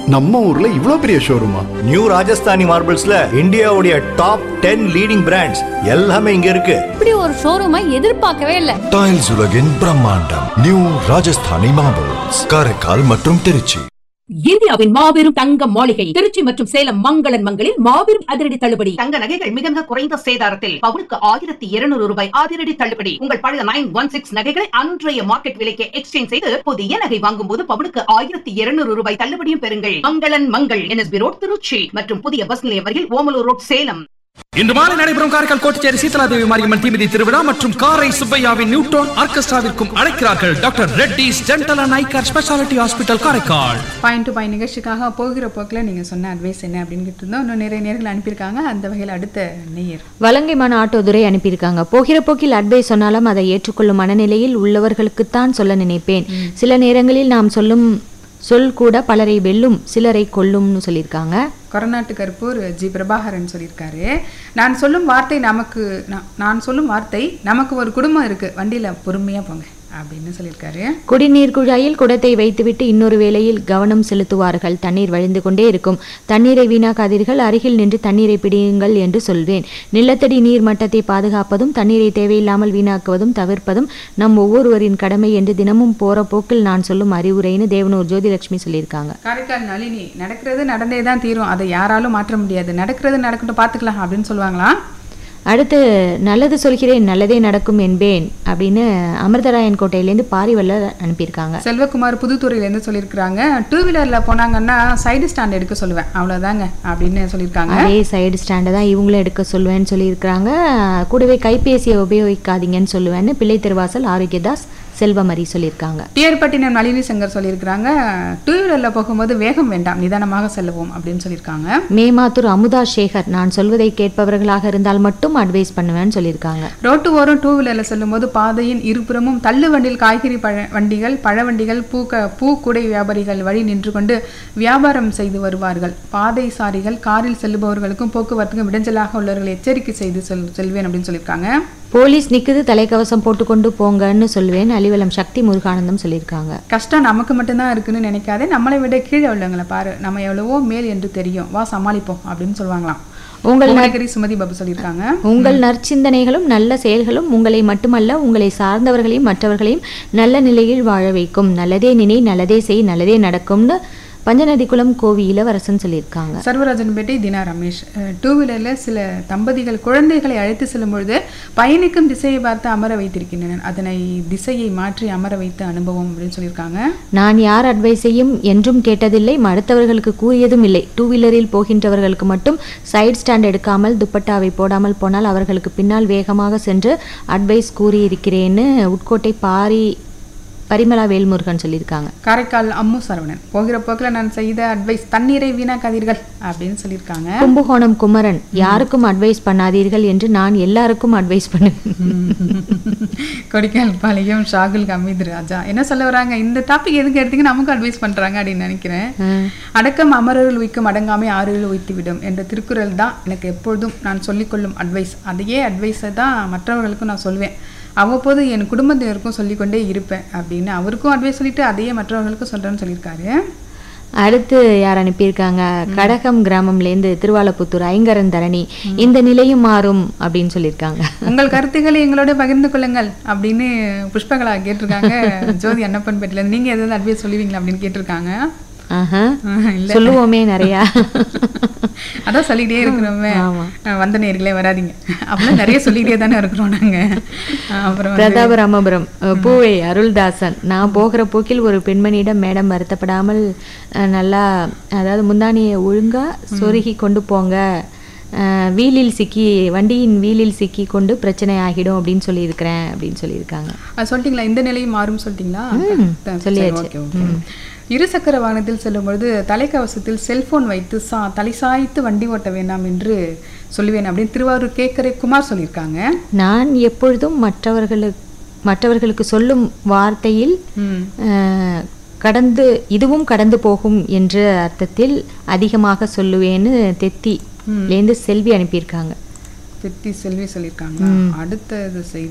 நம்ம ஊர்ல இவ்ளோ பெரிய ஷோரூமா நியூ ராஜஸ்தானி மார்பிள்ஸ்ல இந்தியாவுடைய டாப் டென் லீடிங் பிராண்ட்ஸ் எல்லாமே இங்க இருக்கு இப்படி ஒரு ஷோரூமை எதிர்பார்க்கவே இல்லை டைல்ஸ் உலகின் பிரம்மாண்டம் நியூ ராஜஸ்தானி மார்பிள்ஸ் காரைக்கால் மற்றும் திருச்சி இந்தியாவின் மாபெரும் தங்க மாளிகை திருச்சி மற்றும் சேலம் மங்களன் மங்களில் மாபெரும் அதிரடி தள்ளுபடி தங்க நகைகள் மிக மிக குறைந்த சேதாரத்தில் பவுனுக்கு ஆயிரத்தி இருநூறு ரூபாய் அதிரடி தள்ளுபடி உங்கள் பழைய நைன் ஒன் சிக்ஸ் நகைகளை அன்றைய மார்க்கெட் விலைக்கு எக்ஸ்சேஞ்ச் செய்து புதிய நகை வாங்கும் போது பவுனுக்கு ஆயிரத்தி இருநூறு ரூபாய் தள்ளுபடியும் பெறுங்கள் மங்களன் மங்கள் என்எஸ்பி ரோட் திருச்சி மற்றும் புதிய பஸ் நிலையம் வரையில் ஓமலூர் ரோட் சேலம் இன்று மாலை நடைபெறும் காரைக்கால் கோட்டச்சேரி சீதலாதேவி மாரியம்மன் தீமிதி திருவிழா மற்றும் காரை சுப்பையாவின் நியூட்ரான் ஆர்கெஸ்ட்ராவிற்கும் அழைக்கிறார்கள் doctor Reddy's dental and eye care specialty hospital Karaikal point to point நிகழ்ச்சிக்காக போகிற போக்கில் நீங்கள் சொன்ன அட்வைஸ் என்ன அப்படின்னு கேட்டு இருந்தோம் இன்னும் நிறைய நேர்கள் அனுப்பியிருக்காங்க அந்த வகையில் அடுத்த நேயர் வலங்கைமான ஆட்டோதுரை அனுப்பியிருக்காங்க போகிற போக்கில் அட்வைஸ் சொன்னாலும் அதை ஏற்றுக்கொள்ளும் மனநிலையில் உள்ளவர்களுக்குத்தான் சொல்ல நினைப்பேன் சில நேரங்களில் நாம் சொல்லும் சொல் கூட பலரை வெல்லும் சிலரை கொல்லும்னு சொல்லியிருக்காங்க கொரநாட்டு கருப்பூர் ஜி பிரபாகரன் சொல்லியிருக்காரு நான் சொல்லும் வார்த்தை நமக்கு நான் நான் சொல்லும் வார்த்தை நமக்கு ஒரு குடும்பம் இருக்குது வண்டியில் பொறுமையாக போங்க அப்படின்னு சொல்லியிருக்காரு குடிநீர் குழாயில் குடத்தை வைத்துவிட்டு இன்னொரு வேளையில் கவனம் செலுத்துவார்கள் தண்ணீர் வழிந்து கொண்டே இருக்கும் தண்ணீரை வீணாக்காதீர்கள் அருகில் நின்று தண்ணீரை பிடியுங்கள் என்று சொல்வேன் நிலத்தடி நீர் மட்டத்தை பாதுகாப்பதும் தண்ணீரை தேவையில்லாமல் வீணாக்குவதும் தவிர்ப்பதும் நம் ஒவ்வொருவரின் கடமை என்று தினமும் போற போக்கில் நான் சொல்லும் அறிவுரைன்னு தேவனூர் ஜோதிலட்சுமி சொல்லியிருக்காங்க காரைக்கால் நளினி நடக்கிறது நடந்தே தான் தீரும் அதை யாராலும் மாற்ற முடியாது நடக்கிறது நடக்கட்டும் பார்த்துக்கலாம் அப்படின்னு சொல்லுவாங்களாம் அடுத்து நல்லது சொல்கிறேன் நல்லதே நடக்கும் என்பேன் அப்படின்னு அமிர்தராயன் கோட்டையிலேருந்து பாரிவல்லர் அனுப்பியிருக்காங்க செல்வகுமார் புதுத்துறையிலேருந்து சொல்லியிருக்கிறாங்க டூ வீலரில் போனாங்கன்னா சைடு ஸ்டாண்ட் எடுக்க சொல்லுவேன் அவ்வளோதாங்க அப்படின்னு சொல்லியிருக்காங்க அதே சைடு ஸ்டாண்டை தான் இவங்களும் எடுக்க சொல்லுவேன்னு சொல்லியிருக்கிறாங்க கூடவே கைபேசியை உபயோகிக்காதீங்கன்னு சொல்லுவேன்னு பிள்ளை திருவாசல் ஆரோக்கியதாஸ் செல்வமரி சொல்லியிருக்காங்க டிஆர்பட்டினம் நளினி சங்கர் சொல்லியிருக்கிறாங்க டூ வீலரில் போகும்போது வேகம் வேண்டாம் நிதானமாக செல்லுவோம் அப்படின்னு சொல்லியிருக்காங்க மேமாத்தூர் அமுதா சேகர் நான் சொல்வதை கேட்பவர்களாக இருந்தால் மட்டும் அட்வைஸ் பண்ணுவேன்னு சொல்லியிருக்காங்க ரோட்டு ஓரம் டூ வீலரில் செல்லும்போது பாதையின் இருபுறமும் தள்ளு வண்டியில் காய்கறி பழ வண்டிகள் பழ வண்டிகள் பூக்க பூ கூடை வியாபாரிகள் வழி நின்று கொண்டு வியாபாரம் செய்து வருவார்கள் பாதை சாரிகள் காரில் செல்லுபவர்களுக்கும் போக்குவரத்துக்கும் இடைஞ்சலாக உள்ளவர்களை எச்சரிக்கை செய்து செல் செல்வேன் அப்படின்னு சொல்லியிருக்காங்க போலீஸ் நிக்குது தலைக்கவசம் போட்டுக்கொண்டு போங்கன்னு சொல்வேன் அலிவலம் சக்தி முருகானந்தம் சொல்லியிருக்காங்க கஷ்டம் நமக்கு மட்டும்தான் இருக்குன்னு நினைக்காதே நம்மளை விட கீழே உள்ளவங்களை பாரு நம்ம எவ்வளவோ மேல் என்று தெரியும் வா சமாளிப்போம் அப்படின்னு சொல்லுவாங்களாம் உங்கள் நற்- புவனகிரி சுமதி பாபு சொல்லியிருக்காங்க உங்கள் நற்சிந்தனைகளும் நல்ல செயல்களும் உங்களை மட்டுமல்ல உங்களை சார்ந்தவர்களையும் மற்றவர்களையும் நல்ல நிலையில் வாழ வைக்கும் நல்லதே நினை நல்லதே செய் நல்லதே நடக்கும்னு பஞ்சநதிக்குளம் கோவி இளவரசன் சொல்லியிருக்காங்க சர்வராஜன்பேட்டை தினா ரமேஷ் டூ வீலரில் சில தம்பதிகள் குழந்தைகளை அழைத்து செல்லும் பொழுது பயணிக்கும் திசையை பார்த்து அமர வைத்திருக்கின்றனர் அதனை திசையை மாற்றி அமர வைத்த அனுபவம் அப்படின்னு சொல்லியிருக்காங்க நான் யார் அட்வைஸையும் என்றும் கேட்டதில்லை அடுத்தவர்களுக்கு கூறியதும் இல்லை டூ வீலரில் போகின்றவர்களுக்கு மட்டும் சைடு ஸ்டாண்ட் எடுக்காமல் துப்பட்டாவை போடாமல் போனால் அவர்களுக்கு பின்னால் வேகமாக சென்று அட்வைஸ் கூறியிருக்கிறேன்னு உட்கோட்டை பாரி பரிமளா வேல்முருகன் சொல்லியிருக்காங்க காரைக்கால் அம்மு சரவணன் போகிற போக்கில் நான் செய்த அட்வைஸ் தண்ணீரை வீணாக்காதீர்கள் அப்படின்னு சொல்லியிருக்காங்க கும்பகோணம் குமரன் யாருக்கும் அட்வைஸ் பண்ணாதீர்கள் என்று நான் எல்லாருக்கும் அட்வைஸ் பண்ணுவேன் கொடிக்கால் பாளையம் ஷாகுல் ஹமீது ராஜா என்ன சொல்ல வராங்க இந்த டாபிக் எதுக்கு எடுத்தீங்க நமக்கும் அட்வைஸ் பண்றாங்க அப்படின்னு நினைக்கிறேன் அடக்கம் அமரருள் உய்க்கும் அடங்காமை ஆறுகள் உய்த்துவிடும் என்ற திருக்குறள் தான் எனக்கு எப்பொழுதும் நான் சொல்லிக்கொள்ளும் அட்வைஸ் அதையே அட்வைஸை தான் மற்றவர்களுக்கும் நான் சொல்வேன் அவ்வப்போது என் குடும்பத்தினருக்கும் சொல்லிக்கொண்டே இருப்பேன் அப்படின்னு அவருக்கும் அட்வைஸ் சொல்லிட்டு அதையே மற்றவர்களுக்கும் சொல்றேன்னு சொல்லியிருக்காரு அடுத்து யார் அனுப்பியிருக்காங்க கடகம் கிராமம்லேருந்து திருவாலப்புத்தூர் ஐங்கரன் தரணி இந்த நிலையும் மாறும் அப்படின்னு சொல்லியிருக்காங்க உங்கள் கருத்துக்களை எங்களோட பகிர்ந்து கொள்ளுங்கள் அப்படின்னு புஷ்பகலா கேட்டிருக்காங்க ஜோதி அன்னப்பன் பேட்டில நீங்க எதாவது அட்வைஸ் சொல்லுவீங்களா அப்படின்னு கேட்டிருக்காங்க ஆஹா. இல்ல. சொல்லுவோமே நிறையா அதான் சொல்லிட்டே இருக்கிறோமே ஆமா. அஹ் வந்த நேர்களே வராதீங்க அப்படிலாம் நிறைய சொல்லிட்டே தானே இருக்கிறோம் நாங்க அஹ் அப்புறம் வந்து- பிரதாப ராமபுரம் அஹ், பூவை அருள்தாசன் நான் போகிற போக்கில் ஒரு பெண்மணியிடம் மேடம் வருத்தப்படாமல் அஹ், நல்லா அதாவது முந்தானியை ஒழுங்கா சொருகி கொண்டு போங்க அஹ், வீலில் சிக்கி வண்டியின் வீலில் சிக்கி கொண்டு பிரச்சனை ஆகிடும் அப்படின்னு சொல்லியிருக்கிறேன் அப்படின்னு சொல்லியிருக்காங்க அஹ் சொல்லிட்டீங்களா இந்த நிலையும் மாறும் சொல்லிட்டீங்களா ம், சரி, சொல்லியாச்சு. Okay, okay. இருசக்கர வாகனத்தில் செல்லும் பொழுது தலைக்கவசத்தில் செல்போன் வைத்து சா தலை சாய்த்து வண்டி ஓட்ட வேண்டாம் என்று சொல்லுவேன் அப்படின்னு திருவாரூர் கேக்கரை குமார் சொல்லியிருக்காங்க நான் எப்பொழுதும் மற்றவர்களுக்கு மற்றவர்களுக்கு சொல்லும் வார்த்தையில் ம். அஹ், கடந்து இதுவும் கடந்து போகும் என்ற அர்த்தத்தில் அதிகமாக சொல்லுவேன்னு தெத்தி லேந்து செல்வி அனுப்பியிருக்காங்க பெத்தி செல்வி சொல்லியிருக்காங்க அடுத்தது செய்தி